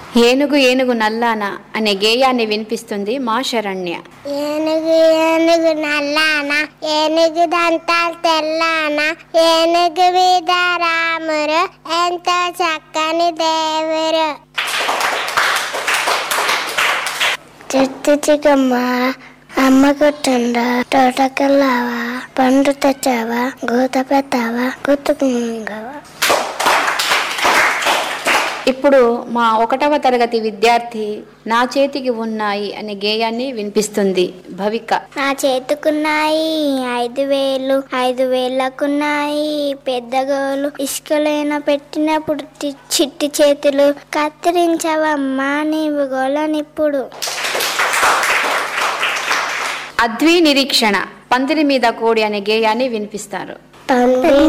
ఏనుగు ఏనుగు నల్లాన అనే గేయాన్ని వినిపిస్తుంది మా శరణ్య ఏనుగు ఏనుగు నల్లాన ఏనుగు దంతాలు తెల్లాన ఏనుగు మీద రామురు ఎంతో చక్కని దేవురు చెట్టు చికమ్మ అమ్మ కొట్టుండా తోటకెళ్ళావా పండు తెచ్చావా గూత పెట్టావా గుర్తుకు మింగావా ఇప్పుడు మా ఒకటవ తరగతి విద్యార్థి నా చేతికి ఉన్నాయి అనే గేయాన్ని వినిపిస్తుంది భవిక నా చేతుకున్నాయి ఐదు వేలు ఐదు వేలకున్నాయి పెద్ద గోలు ఇసుకలైన పెట్టినప్పుడు టి- చిట్టి చేతులు కత్తిరించవమ్మా నీవు గోలనిప్పుడు అద్వి నిరీక్షణ పందిరి మీద కోడి అనే గేయాన్ని వినిపిస్తారు తండ్రి